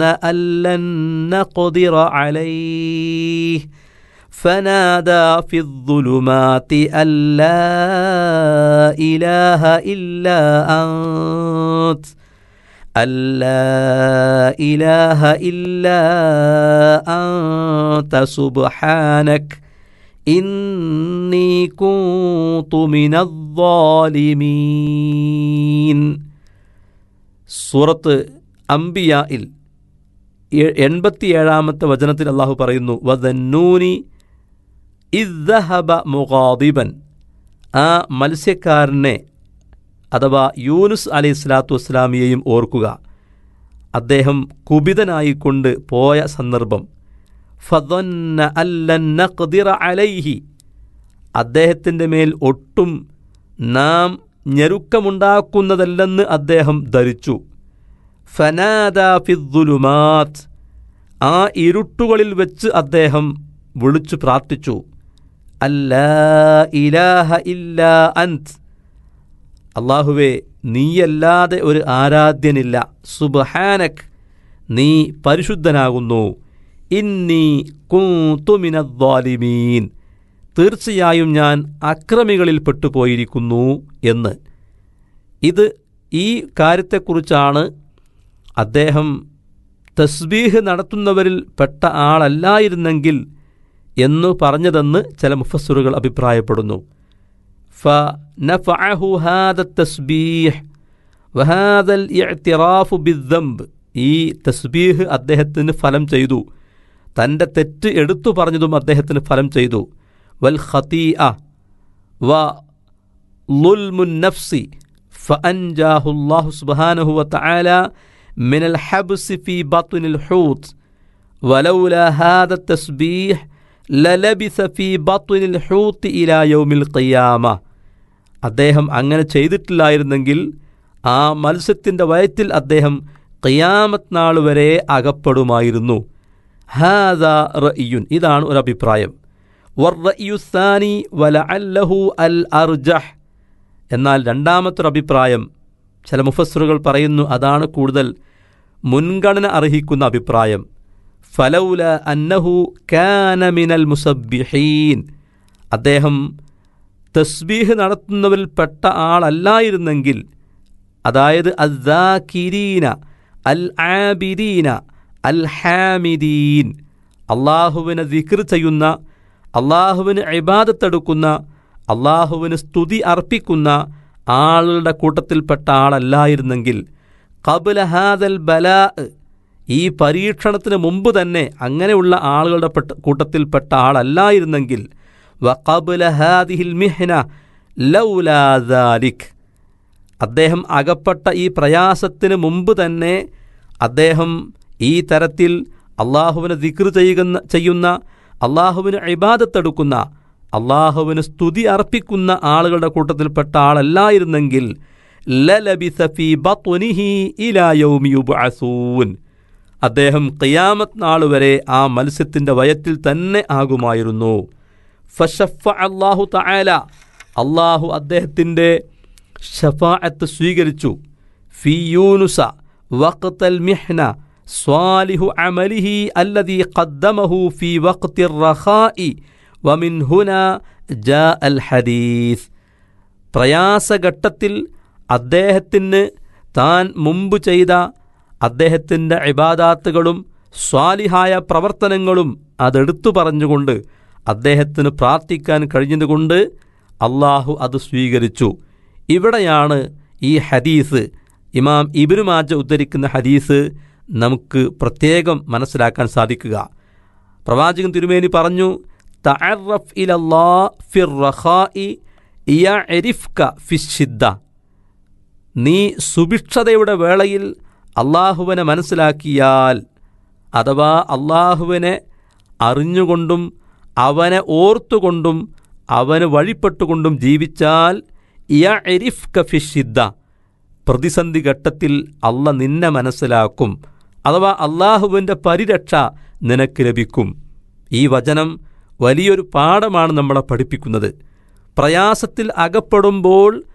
أن لن نقدر عليه فنادى في الظلمات أن لا إله إلا أنت أن لا إله إلا أنت سبحانك إني كنت من الظالمين സൂറത്ത് അംബിയായിൽ എൺപത്തിയേഴാമത്തെ വചനത്തിൽ അള്ളാഹു പറയുന്നു വദന്നൂനി ഇദ്ദഹബ മുഖാദിബൻ ആ മത്സ്യക്കാരനെ അഥവാ യൂനുസ് അലൈഹി സ്വലാത്തു വസ്സലാമിയെയും ഓർക്കുക അദ്ദേഹം കുപിതനായിക്കൊണ്ട് പോയ സന്ദർഭം ഫതൊന്ന അല്ലന്ന ഖദിറ അലൈഹി അദ്ദേഹത്തിൻ്റെ മേൽ ഒട്ടും നാം ഞെരുക്കമുണ്ടാക്കുന്നതല്ലെന്ന് അദ്ദേഹം ധരിച്ചു ഫനാദ ഫിദ്ദുലുമാത് ആ ഇരുട്ടുകളിൽ വെച്ച് അദ്ദേഹം വിളിച്ചു പ്രാർത്ഥിച്ചു അല്ലാ ഇലാഹ ഇല്ലാ അന്ത് അള്ളാഹുവേ നീയല്ലാതെ ഒരു ആരാധ്യനില്ല സുബഹാനക് നീ പരിശുദ്ധനാകുന്നു ഇന്നി കൂത്തുമിനദ്വാലിമീൻ തീർച്ചയായും ഞാൻ അക്രമികളിൽ പെട്ടുപോയിരിക്കുന്നു എന്ന് ഇത് ഈ കാര്യത്തെക്കുറിച്ചാണ് അദ്ദേഹം തസ്ബീഹ് നടത്തുന്നവരിൽ പെട്ട ആളല്ലായിരുന്നെങ്കിൽ എന്നു പറഞ്ഞതെന്ന് ചില മുഫസ്സുറുകൾ അഭിപ്രായപ്പെടുന്നു فنفعه هذا التسبيح وهذا الاعتراف بالذنب ഈ തസ്ബീഹ് അദ്ദേഹത്തിന് ഫലം ചെയ്തു തൻ്റെ തെറ്റ് എടുത്തു പറഞ്ഞതും അദ്ദേഹത്തിന് ഫലം ചെയ്തു വൽ ഖതീഅ വ ലുൽമുൻ നഫ്സി فأنجاه الله سبحانه وتعالى من الحبس في بطن الحوت ولولا هذا التسبيح للبث في بطن الحوت إلى يوم القيامة അദ്ദേഹം അങ്ങനെ ചെയ്തിട്ടില്ലായിരുന്നെങ്കിൽ ആ മത്സ്യത്തിൻ്റെ വയറ്റിൽ അദ്ദേഹം ഖിയാമത്ത് നാൾ വരെ അകപ്പെടുമായിരുന്നു ഹാദ റയ്യുൻ ഇതാണ് ഒരു അഭിപ്രായം വർറയുസാനി വല അല്ലഹു അൽ അർജഹ് എന്നാൽ രണ്ടാമത്തൊരു അഭിപ്രായം ചില മുഫസ്സറുകൾ പറയുന്നു അതാണ് കൂടുതൽ മുൻഗണന അർഹിക്കുന്ന അഭിപ്രായം ഫലൗല അന്നഹു കാന മിനൽ മുസബ്ബിഹീൻ അദ്ദേഹം തസ്ബീഹ് നടത്തുന്നവരിൽ പെട്ട ആളല്ലായിരുന്നെങ്കിൽ അതായത് അദ്ദാകിരീന അൽ ആബിദീന അൽ ഹാമിദീൻ അള്ളാഹുവിനെ ദിക്ർ ചെയ്യുന്ന അള്ളാഹുവിന് ഇബാദത്തെടുക്കുന്ന അള്ളാഹുവിന് സ്തുതി അർപ്പിക്കുന്ന ആളുടെ കൂട്ടത്തിൽപ്പെട്ട ആളല്ലായിരുന്നെങ്കിൽ കബുല ഹാദൽ ബലാ ഈ പരീക്ഷണത്തിന് മുമ്പ് തന്നെ അങ്ങനെയുള്ള ആളുകളുടെ പെട്ട കൂട്ടത്തിൽപ്പെട്ട ആളല്ലായിരുന്നെങ്കിൽ വഖബുല ഹാദിഹിൽ മിഹ്ന ലൗലാദാലിക് അദ്ദേഹം അകപ്പെട്ട ഈ പ്രയാസത്തിന് മുമ്പ് തന്നെ അദ്ദേഹം ഈ തരത്തിൽ അള്ളാഹുവിനെ ദിക്ർ ചെയ്യുന്ന ചെയ്യുന്ന അള്ളാഹുവിന് ഇബാദത്തെടുക്കുന്ന അള്ളാഹുവിന് സ്തുതി അർപ്പിക്കുന്ന ആളുകളുടെ കൂട്ടത്തിൽപ്പെട്ട ആളല്ലായിരുന്നെങ്കിൽ ലലബിസഫി ബത്വനിഹി ഇലായൗമിയുബഅസൂൻ അദ്ദേഹം ഖിയാമത്ത് നാൾ വരെ ആ മത്സ്യത്തിൻ്റെ വയറ്റിൽ തന്നെ ആകുമായിരുന്നു ഫഷഫ അള്ളാഹു തആല അള്ളാഹു അദ്ദേഹത്തിൻ്റെ ഷഫാഅത്ത് സ്വീകരിച്ചു ഫി യൂനുസ വഖ്തൽ മിഹ്ന സ്വാലിഹു അമലിഹി അല്ലദീ ഖദ്ദമഹു ഫി വഖ്തിർ റഖാഇ വമിൻ ഹുന ജാ അൽ ഹദീസ് പ്രയാസഘട്ടത്തിൽ അദ്ദേഹത്തിന് താൻ മുമ്പ് ചെയ്ത അദ്ദേഹത്തിൻ്റെ ഇബാദാത്തുകളും സ്വാലിഹായ പ്രവർത്തനങ്ങളും അതെടുത്തു പറഞ്ഞുകൊണ്ട് അദ്ദേഹത്തിന് പ്രാർത്ഥിക്കാൻ കഴിഞ്ഞതുകൊണ്ട് അള്ളാഹു അത് സ്വീകരിച്ചു ഇവിടെയാണ് ഈ ഹദീസ് ഇമാം ഇബിനു മാജ ഉദ്ധരിക്കുന്ന ഹദീസ് നമുക്ക് പ്രത്യേകം മനസ്സിലാക്കാൻ സാധിക്കുക പ്രവാചകൻ തിരുമേനി പറഞ്ഞു തഅറഫ് ഇലല്ലാ ഫിർ റഖാഇ യഅരിഫ്ക ഫിശ്ശിദ്ദ നീ സുഭിക്ഷതയുടെ വേളയിൽ അള്ളാഹുവിനെ മനസ്സിലാക്കിയാൽ അഥവാ അള്ളാഹുവിനെ അറിഞ്ഞുകൊണ്ടും അവനെ ഓർത്തുകൊണ്ടും അവന് വഴിപ്പെട്ടുകൊണ്ടും ജീവിച്ചാൽ യഅരിഫ് കഫിഷിദ്ദ പ്രതിസന്ധി ഘട്ടത്തിൽ അല്ല നിന്നെ മനസ്സിലാക്കും അഥവാ അള്ളാഹുവിൻ്റെ പരിരക്ഷ നിനക്ക് ലഭിക്കും ഈ വചനം വലിയൊരു പാഠമാണ് നമ്മളെ പഠിപ്പിക്കുന്നത് പ്രയാസത്തിൽ അകപ്പെടുമ്പോൾ